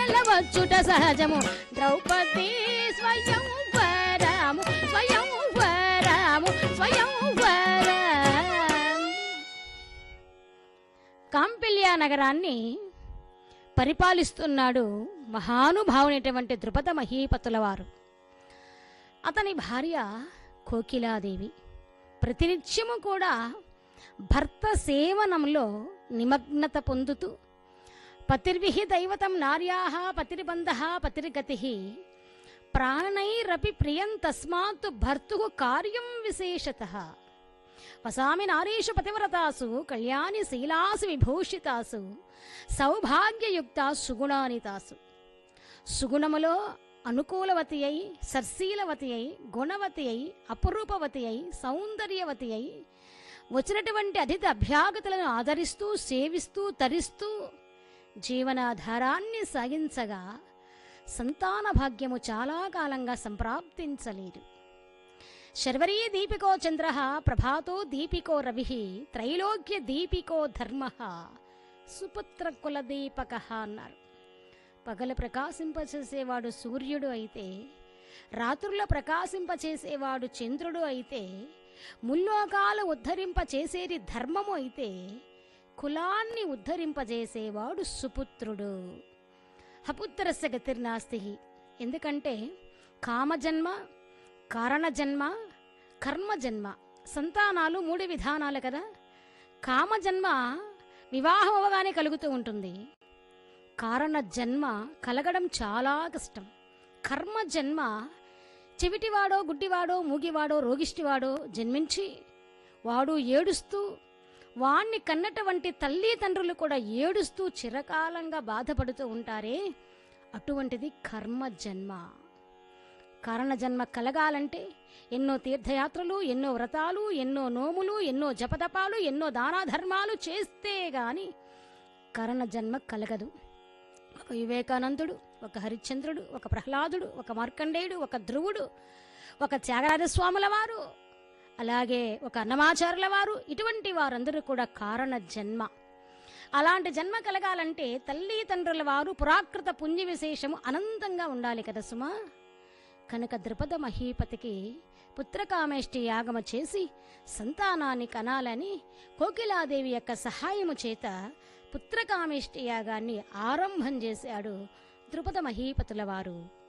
వచ్చుట సహజము ద్రౌపది స్వయం వరము స్వయం వరము స్వయం కాంపిల్య నగరాన్ని పరిపాలిస్తున్నాడు మహానుభావునైనటువంటి ద్రుపద మహీపతుల వారు అతని భార్య కోకిలాదేవి ప్రతినిత్యము కూడా భర్త సేవనంలో నిమగ్నత పొందుతూ పతిర్విహి దైవతం నార్యా పతిర్బంధ పతిర్గతి ప్రాణైరపి ప్రియం తస్మాత్ భర్తు కార్యం విశేషత వసామి నారీషు పతివ్రతాసు కళ్యాణి శీలాసు విభూషితాసు సౌభాగ్యయుక్తాసు సుగుణానితాసు సుగుణములో అనుకూలవతి అయి సర్శీలవతి అయి గుణవతి అయి అపురూపవతి అయి సౌందర్యవతి అయి వచ్చినటువంటి అధిత అభ్యాగతులను ఆదరిస్తూ సేవిస్తూ తరిస్తూ జీవనాధారాన్ని సాగించగా సంతాన భాగ్యము చాలా కాలంగా సంప్రాప్తించలేదు శర్వరీ దీపికో చంద్ర ప్రభాతో దీపికో రవి త్రైలోక్య దీపికో ధర్మ సుపుత్ర కుల దీపక అన్నారు పగలు ప్రకాశింపచేసేవాడు సూర్యుడు అయితే రాత్రుల ప్రకాశింపచేసేవాడు చంద్రుడు అయితే ముల్లోకాలు ఉద్ధరింపచేసేది ధర్మము అయితే కులాన్ని ఉద్ధరింపజేసేవాడు సుపుత్రుడు హపుత్రస్య గతిర్నాస్తి ఎందుకంటే కామజన్మ కారణజన్మ కర్మజన్మ సంతానాలు మూడు విధానాలు కదా కామజన్మ వివాహం అవగానే కలుగుతూ ఉంటుంది కారణ జన్మ కలగడం చాలా కష్టం కర్మ జన్మ చెవిటివాడో గుడ్డివాడో మూగివాడో రోగిష్టివాడో జన్మించి వాడు ఏడుస్తూ వాణ్ణి కన్నటువంటి తల్లి తండ్రులు కూడా ఏడుస్తూ చిరకాలంగా బాధపడుతూ ఉంటారే అటువంటిది కర్మ జన్మ కారణ జన్మ కలగాలంటే ఎన్నో తీర్థయాత్రలు ఎన్నో వ్రతాలు ఎన్నో నోములు ఎన్నో జపతపాలు ఎన్నో దానాధర్మాలు చేస్తే గాని కరణ జన్మ కలగదు ఒక వివేకానందుడు ఒక హరిశ్చంద్రుడు ఒక ప్రహ్లాదుడు ఒక మార్కండేయుడు ఒక ధ్రువుడు ఒక త్యాగరాజస్వాముల వారు అలాగే ఒక అన్నమాచారుల వారు ఇటువంటి వారందరూ కూడా కారణ జన్మ అలాంటి జన్మ కలగాలంటే తల్లి తండ్రుల వారు పురాకృత పుణ్య విశేషము అనంతంగా ఉండాలి కదా సుమా కనుక ద్రుపద మహీపతికి పుత్రకామేష్టి యాగమ చేసి సంతానాన్ని కనాలని కోకిలాదేవి యొక్క సహాయము చేత పుత్రకామేష్టి యాగాన్ని ఆరంభం చేశాడు ద్రుపద మహీపతుల వారు